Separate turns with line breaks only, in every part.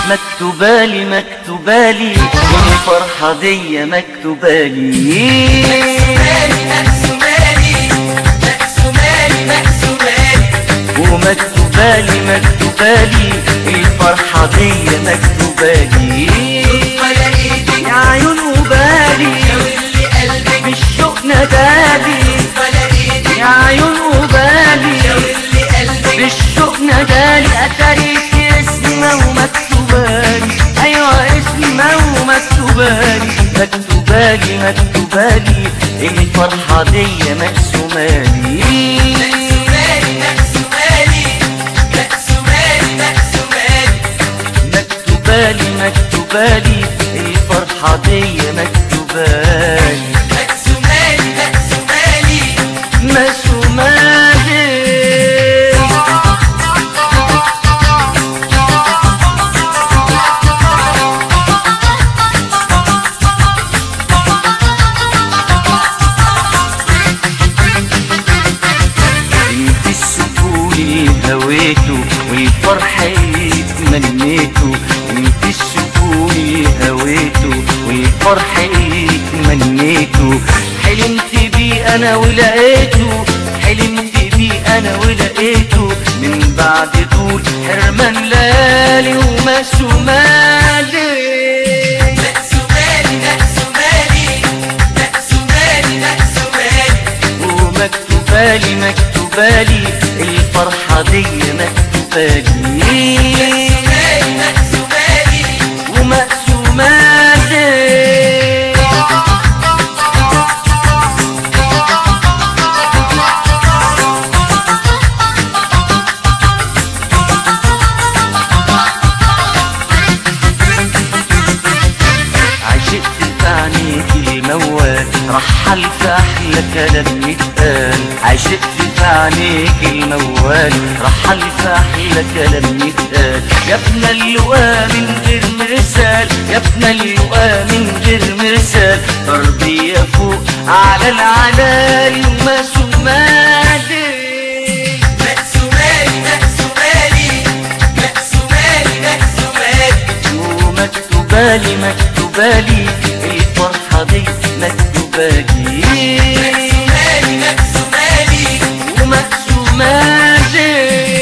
مكتوبالي مكتوبالي الفرحة دي مكتوبالي
مقسومالي مقسومالي مقسومالي
ومكتوبالي مكتوبالي الفرحة دي مكتوبالي
ولا ايدي
يا عيون وبالي
واللي قلبك
بالشوق نادالي
ولا ايدي
يا عيون وبالي
واللي قلبك
بالشوق نادالي اتاريك اسمه ومكتوبالي ايوه اسمه ومكتوبالي مكتوبالي مكتوبالي الفرحة دي مقسومالي
مقسومالي مقسومالي مقسومالي مقسومالي
مكتوبالي مكتوبالي الفرحة دي مكتوبالي
مقسومالي مقسومالي
مقسومالي انت السكون اللي هويته والفرح اللي تمنيته انت السكون اللي هويته والفرح اللي تمنيته حلمت بيه انا ولقيته حلمت بيه انا ولقيته من بعد طول حرمان ليالي ومسومالي
مقسومالي مقسومالي مقسومالي مقسومالي
ومكتوبالي مكتوبالي الفرحة دي مكتوبالي
مقسومالي مقسومالي
ومقسومالي عشقت في عينيك الموال رحل في احلى كلام يتقال عشقت في عينيك الموال رحل في احلى كلام يتقال يا ابن اللقاء من غير مرسال يا ابن اللقاء من غير مرسال تربية فوق على العلالي ومسومالي
مقسومالي مقسومالي مقسومالي مقسومالي
ومكتوبالي مكتوبالي الفرحة دي مكتوبالي
مقسومالي مقسومالي
ومقسومالي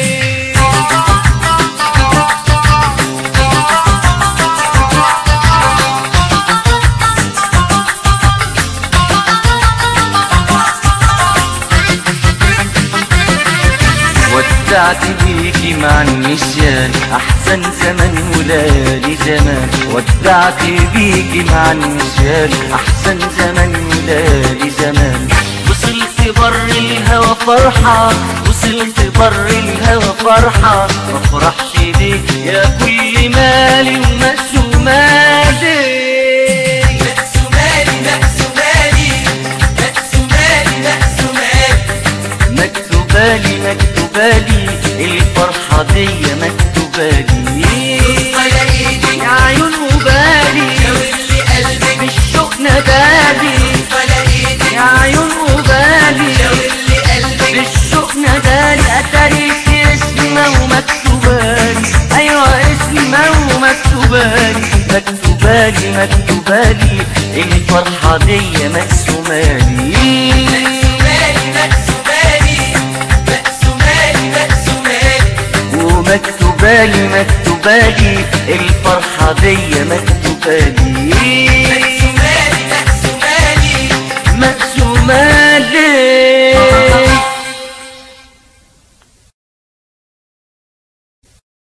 ودعت بيكي مع النسيان احسن زمن وليالي زمان ودعت بيكي مع النسيان احسن زمن وليالي زمان وصلت بر الهوى فرحة وصلت بر الهوى فرحة ما افرحش ليه يا كل مالي ومسومالي
مقسومالي مقسومالي مقسومالي مقسومالي
مكتوبالي مكتوبالي الفرحة دي مكتوبالي
ولا ايدي
يا عيون وبالي
واللي قلبك
بالشوق نادالي
ولا ايدي
يا عيون وبالي
واللي قلبك
بالشوق نادالي اتاريك اسمه ومكتوبالي ايوه اسمه ومكتوبالي مكتوبالي مكتوبالي الفرحة دي مقسومالي
مقسومالي مقسومالي مقسومالي مقسومالي
ومكتوبالي مكتوبالي الفرحة دي مكتوبالي